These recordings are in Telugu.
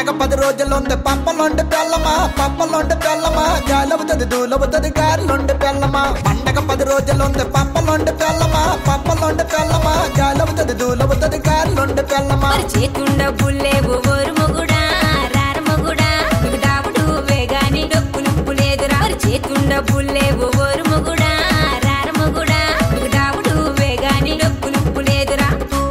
పండగ పది రోజులుంది పప్పలుండి పెళ్ళమా పప్పలుండి పెళ్ళమా గాలవుతుంది దూలవుతుంది గాలిలుండి పెళ్ళమా పండగ పది రోజులుంది పప్పలుండి పెళ్ళమా పప్పలుండి పెళ్ళమా గాలవుతుంది దూలవుతుంది గాలిలుండి పెళ్ళమా మరి చేతుండ బుల్లేవు ఓరు మొగుడా రార మొగుడా నీకు దావుడు వేగాని డొక్కు నిప్పు లేదురా మరి చేతుండ బుల్లేవు ఓరు మొగుడా రార మొగుడా నీకు దావుడు వేగాని డొక్కు నిప్పు లేదురా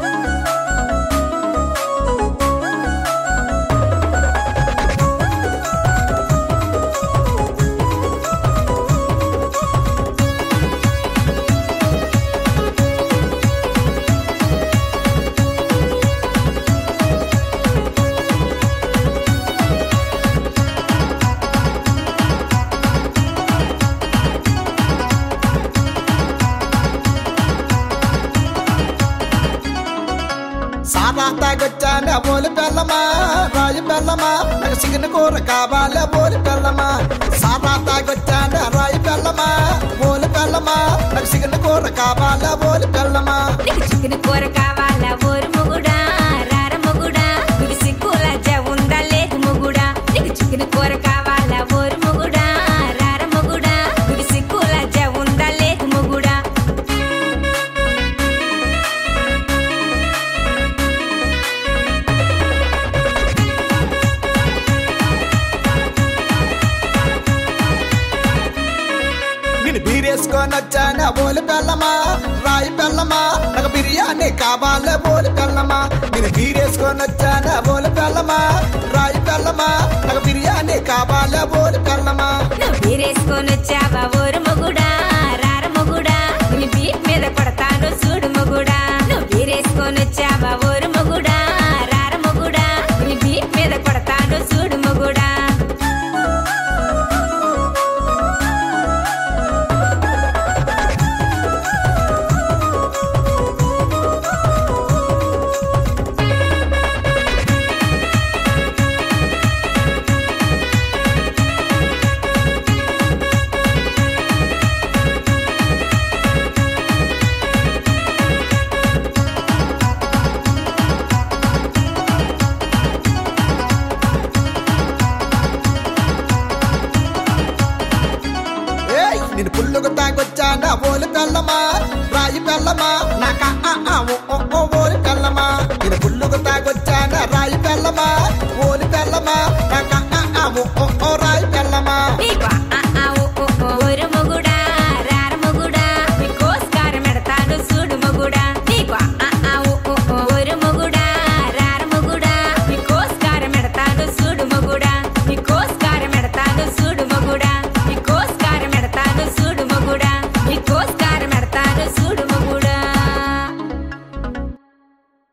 సారా తాగొచ్చానే బోలి పెళ్ళమా రాయి పెళ్ళమా నాకు చికెన్ కూర కావాలే బోలి పెళ్ళమా సారా తాగొచ్చానే రాయి పెళ్ళమా బోలి పెళ్ళమా నాకు చికెన్ కూర కావాలే బోలి పెళ్ళమా నీకు చికెన్ కూర కావాలా ఓరు మొగుడా రార మొగుడా నీకు సిగ్గు లజ్జ ఉందా లేదు మొగుడా నీకు చికెన్ కూర కావాలా ఓరు మొగుడా రార మొగుడా నీకు సిగ్గు లజ్జ ఉందా లేదు మొగుడా నేను బీరేసుకొని వచ్చానే బోలి పెళ్ళమా రాయి పెళ్ళమా నాకు బిర్యానీ కావాలే బోలి పెళ్ళమా నేను బీరేసుకొని వచ్చానే బోలి పెళ్ళమా రాయి పెళ్ళమా నాకు బిర్యానీ కావాలే బోలి పెళ్ళమా నువ్వు బీరేసుకొని వచ్చావా ఓరు మొగుడా రార మొగుడా నీ బీట్ మీద కొడతాను చూడు మొగుడా నువ్వు బీరేసుకొని వచ్చావా ఓరు మొగుడా రార మొగుడా నీ బీట్ మీద కొడతాను చూడు మొగుడా ఏయ్ నేను పుల్లుకు తాగొచ్చానా బోలి పెళ్ళమా రాయి పెళ్ళమా నాక ఆ ఆ ఓ ఓ